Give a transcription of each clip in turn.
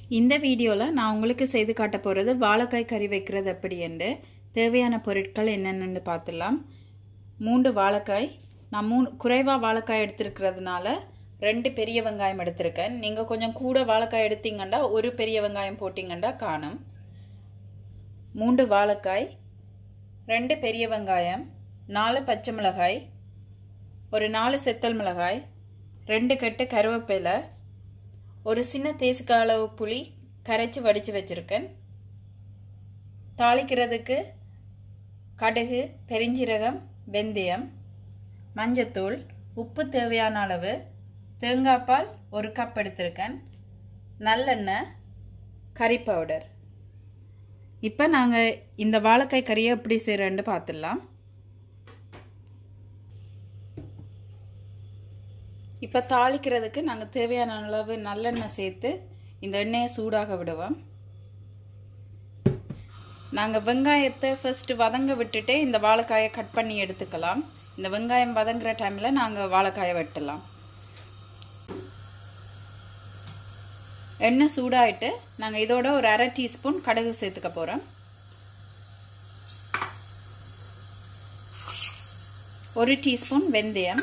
இந்த வீடியோவில் நான் உங்களுக்கு செய்து காட்ட போகிறது வாழைக்காய் கறி வைக்கிறது எப்படி என்று தேவையான பொருட்கள் என்னென்னு பார்த்துடலாம் மூன்று வாழைக்காய் நான் மூணு குறைவாக வாழைக்காய் எடுத்திருக்கிறதுனால ரெண்டு பெரிய வெங்காயம் எடுத்திருக்கேன் நீங்கள் கொஞ்சம் கூட வாழைக்காய் எடுத்தீங்கன்னா ஒரு பெரிய வெங்காயம் போட்டிங்கன்னா காணும் மூன்று வாழைக்காய் ரெண்டு பெரிய வெங்காயம் நாலு பச்சை மிளகாய் ஒரு நாலு செத்தல் மிளகாய் ரெண்டு கட்டு கருவேப்பிலை ஒரு சின்ன தேசுக்காய் அளவு புளி கரைச்சி வடித்து வச்சுருக்கேன் தாளிக்கிறதுக்கு கடுகு பெருஞ்சீரகம் வெந்தயம் மஞ்சத்தூள் உப்பு தேவையான அளவு தேங்காய்பால் ஒரு கப் எடுத்திருக்கேன் நல்லெண்ணெய் கறி பவுடர் இப்போ நாங்கள் இந்த வாழைக்காய் கறியை எப்படி செய்கிறேன்னு பார்த்துடலாம் இப்போ தாளிக்கிறதுக்கு நாங்கள் தேவையான அளவு நல்லெண்ணெய் சேர்த்து இந்த எண்ணெயை சூடாக விடுவோம் நாங்கள் வெங்காயத்தை ஃபஸ்ட்டு வதங்க விட்டுட்டு இந்த வாழைக்காயை கட் பண்ணி எடுத்துக்கலாம் இந்த வெங்காயம் வதங்குற டைமில் நாங்கள் வாழைக்காயை வெட்டலாம் எண்ணெய் சூடாயிட்டு நாங்கள் இதோட ஒரு அரை டீஸ்பூன் கடுகு சேர்த்துக்க போகிறோம் ஒரு டீஸ்பூன் வெந்தயம்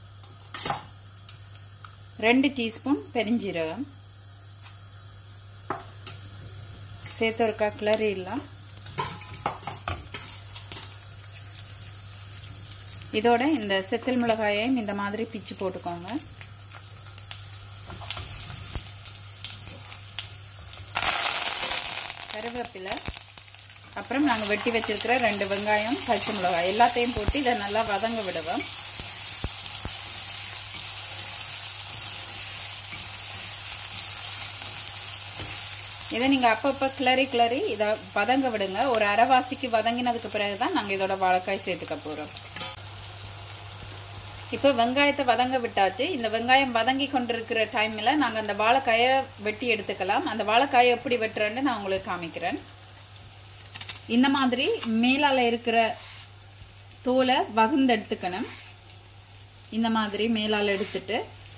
ரெண்டு டீஸ்பூன் பெருஞ்சீரகம் சேர்த்து ஒருக்கா கிளறிடலாம் இதோட இந்த செத்தல் மிளகாயையும் இந்த மாதிரி பிச்சு போட்டுக்கோங்க கருவேப்பிலை அப்புறம் நாங்கள் வெட்டி வச்சிருக்கிற ரெண்டு வெங்காயம் பச்சை மிளகாய் எல்லாத்தையும் போட்டு இதை நல்லா வதங்க விடுவோம் இதை நீங்கள் அப்பப்போ கிளறி கிளறி இதை வதங்க விடுங்க ஒரு அரைவாசிக்கு வதங்கினதுக்கு பிறகு தான் நாங்கள் இதோட வாழைக்காய் சேர்த்துக்க போகிறோம் இப்போ வெங்காயத்தை வதங்க விட்டாச்சு இந்த வெங்காயம் வதங்கி கொண்டிருக்கிற டைமில் நாங்கள் அந்த வாழைக்காயை வெட்டி எடுத்துக்கலாம் அந்த வாழைக்காயை எப்படி வெட்டுறேன்னு நான் உங்களுக்கு காமிக்கிறேன் இந்த மாதிரி மேலால் இருக்கிற தோலை வகுந்து எடுத்துக்கணும் இந்த மாதிரி மேலால் எடுத்துட்டு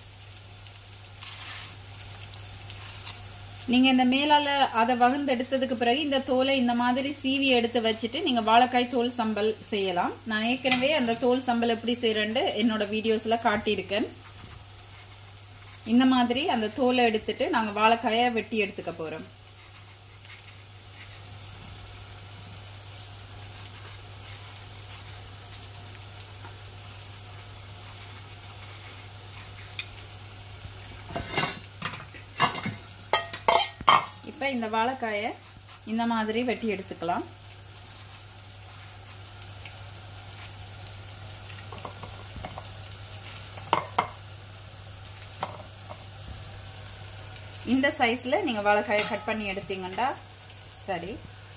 நீங்கள் இந்த மேலால் அதை வகுந்து எடுத்ததுக்கு பிறகு இந்த தோலை இந்த மாதிரி சீவி எடுத்து வச்சுட்டு நீங்கள் வாழைக்காய் தோல் சம்பல் செய்யலாம் நான் ஏற்கனவே அந்த தோல் சம்பல் எப்படி செய்கிறேன்னு என்னோட வீடியோஸில் காட்டியிருக்கேன் இந்த மாதிரி அந்த தோலை எடுத்துட்டு நாங்கள் வாழைக்காயை வெட்டி எடுத்துக்க போகிறோம் இப்போ இந்த வாழைக்காயை இந்த மாதிரி வெட்டி எடுத்துக்கலாம் இந்த சைஸில் நீங்கள் வாழைக்காயை கட் பண்ணி எடுத்தீங்கன்னா சரி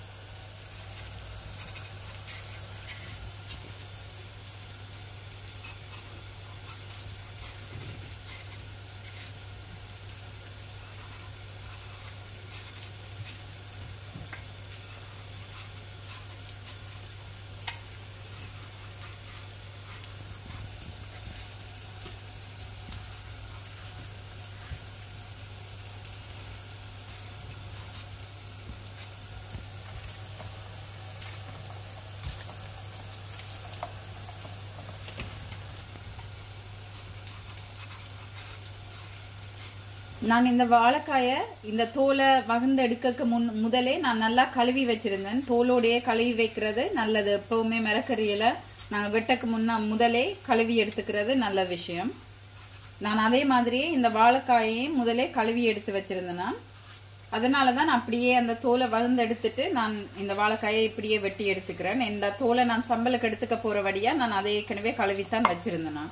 நான் இந்த வாழைக்காயை இந்த தோலை வகுந்து எடுக்க முன் முதலே நான் நல்லா கழுவி வச்சிருந்தேன் தோலோடையே கழுவி வைக்கிறது நல்லது எப்பவுமே மிளக்கறியில நாங்கள் வெட்டக்கு முன்ன முதலே கழுவி எடுத்துக்கிறது நல்ல விஷயம் நான் அதே மாதிரியே இந்த வாழைக்காயையும் முதலே கழுவி எடுத்து வச்சிருந்தேன் அதனால தான் அப்படியே அந்த தோலை வகுந்து எடுத்துட்டு நான் இந்த வாழைக்காயை இப்படியே வெட்டி எடுத்துக்கிறேன் இந்த தோலை நான் சம்பளுக்கு எடுத்துக்க போற வழியா நான் அதை ஏற்கனவே கழுவித்தான் வச்சிருந்தேன்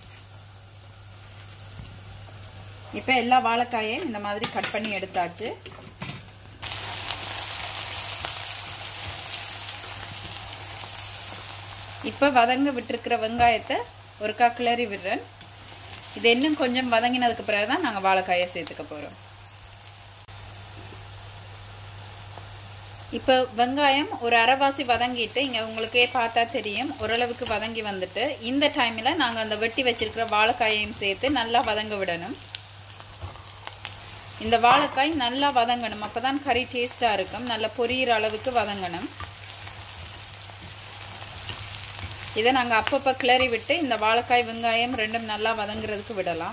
இப்போ எல்லா வாழைக்காயையும் இந்த மாதிரி கட் பண்ணி எடுத்தாச்சு இப்போ வதங்க விட்டுருக்கிற வெங்காயத்தை ஒருக்கா கிளறி விடுறேன் இது இன்னும் கொஞ்சம் வதங்கினதுக்கு பிறகு தான் நாங்கள் வாழைக்காயை சேர்த்துக்க போகிறோம் இப்போ வெங்காயம் ஒரு அரைவாசி வதங்கிட்டு இங்கே உங்களுக்கே பார்த்தா தெரியும் ஓரளவுக்கு வதங்கி வந்துட்டு இந்த டைமில் நாங்கள் அந்த வெட்டி வச்சிருக்கிற வாழைக்காயையும் சேர்த்து நல்லா வதங்க விடணும் இந்த வாழைக்காய் நல்லா வதங்கணும் அப்போ தான் கறி டேஸ்ட்டாக இருக்கும் நல்லா பொரியிற அளவுக்கு வதங்கணும் இதை நாங்கள் அப்பப்போ கிளறி விட்டு இந்த வாழைக்காய் வெங்காயம் ரெண்டும் நல்லா வதங்குறதுக்கு விடலாம்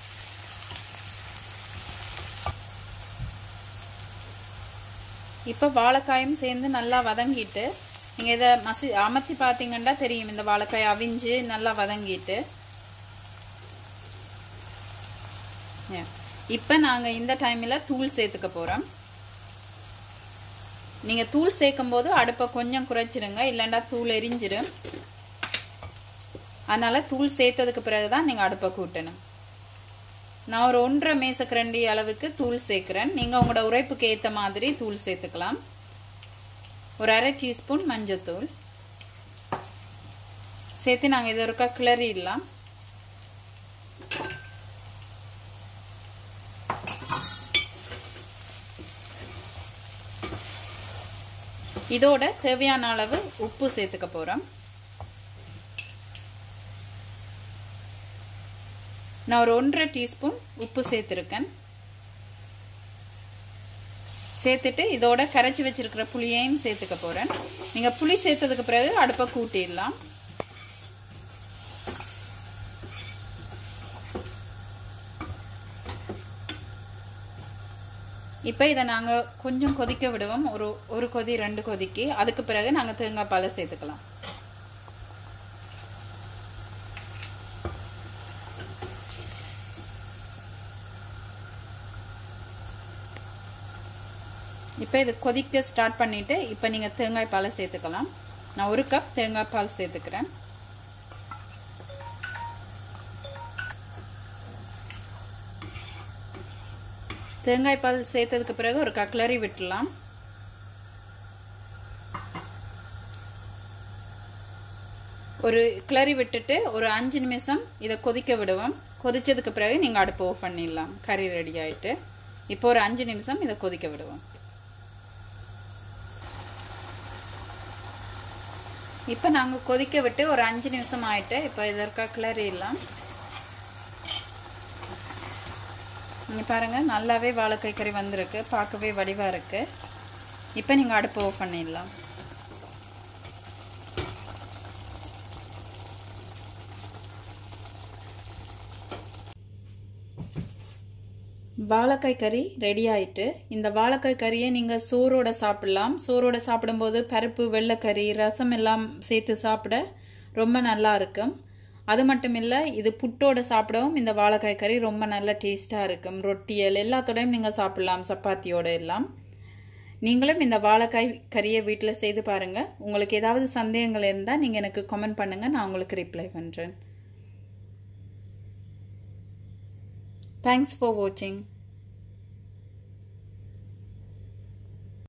இப்போ வாழைக்காயும் சேர்ந்து நல்லா வதங்கிட்டு நீங்கள் இதை மசி அமர்த்தி பார்த்தீங்கன்னா தெரியும் இந்த வாழைக்காய் அவிஞ்சு நல்லா வதங்கிட்டு இப்போ நாங்கள் இந்த டைமில் தூள் சேர்த்துக்க போகிறோம் நீங்கள் தூள் சேர்க்கும் போது அடுப்பை கொஞ்சம் குறைச்சிருங்க இல்லைண்டா தூள் எரிஞ்சிடும் அதனால் தூள் சேர்த்ததுக்கு பிறகு தான் நீங்கள் அடுப்பை கூட்டணும் நான் ஒரு ஒன்றரை மேசக்கரண்டி அளவுக்கு தூள் சேர்க்குறேன் நீங்கள் உங்களோட உரைப்புக்கு ஏற்ற மாதிரி தூள் சேர்த்துக்கலாம் ஒரு அரை டீஸ்பூன் மஞ்சத்தூள் சேர்த்து நாங்கள் இதை ஒருக்கா கிளறிடலாம் இதோட தேவையான அளவு உப்பு சேர்த்துக்க போகிறோம் நான் ஒரு ஒன்றரை டீஸ்பூன் உப்பு சேர்த்துருக்கேன் சேர்த்துட்டு இதோட கரைச்சி வச்சிருக்கிற புளியையும் சேர்த்துக்க போகிறேன் நீங்கள் புளி சேர்த்ததுக்கு பிறகு அடுப்பை கூட்டிடலாம் இப்போ இதை நாங்கள் கொஞ்சம் கொதிக்க விடுவோம் ஒரு ஒரு கொதி ரெண்டு கொதிக்கு அதுக்கு பிறகு நாங்கள் தேங்காய் பாலை சேர்த்துக்கலாம் இப்போ இது கொதிக்க ஸ்டார்ட் பண்ணிவிட்டு இப்போ நீங்கள் தேங்காய் பாலை சேர்த்துக்கலாம் நான் ஒரு கப் தேங்காய் பால் சேர்த்துக்கிறேன் தேங்காய் பால் சேர்த்ததுக்கு பிறகு ஒரு கக்லரி விட்டுலாம் ஒரு கிளறி விட்டுட்டு ஒரு அஞ்சு நிமிஷம் இதை கொதிக்க விடுவோம் கொதிச்சதுக்கு பிறகு நீங்கள் அடுப்பு ஆஃப் பண்ணிடலாம் கறி ரெடி ஆகிட்டு இப்போ ஒரு அஞ்சு நிமிஷம் இதை கொதிக்க விடுவோம் இப்போ நாங்கள் கொதிக்க விட்டு ஒரு அஞ்சு நிமிஷம் ஆயிட்டு இப்போ இதற்காக கிளறிடலாம் நீங்கள் பாருங்கள் நல்லாவே வாழைக்காய் கறி வந்திருக்கு பார்க்கவே வடிவாக இருக்குது இப்போ நீங்கள் அடுப்பு ஆஃப் பண்ணிடலாம் வாழைக்காய் கறி ரெடி ஆயிட்டு இந்த வாழைக்காய் கறியை நீங்கள் சோறோட சாப்பிடலாம் சோறோட சாப்பிடும்போது பருப்பு வெள்ளைக்கறி ரசம் எல்லாம் சேர்த்து சாப்பிட ரொம்ப நல்லா இருக்கும் அது மட்டும் இல்லை இது புட்டோட சாப்பிடவும் இந்த வாழைக்காய் கறி ரொம்ப நல்ல டேஸ்ட்டாக இருக்கும் ரொட்டியல் எல்லாத்தோடையும் நீங்கள் சாப்பிடலாம் சப்பாத்தியோட எல்லாம் நீங்களும் இந்த வாழைக்காய் கறியை வீட்டில் செய்து பாருங்கள் உங்களுக்கு ஏதாவது சந்தேகங்கள் இருந்தால் நீங்கள் எனக்கு கமெண்ட் பண்ணுங்கள் நான் உங்களுக்கு ரிப்ளை பண்ணுறேன் தேங்க்ஸ் ஃபார் வாட்சிங்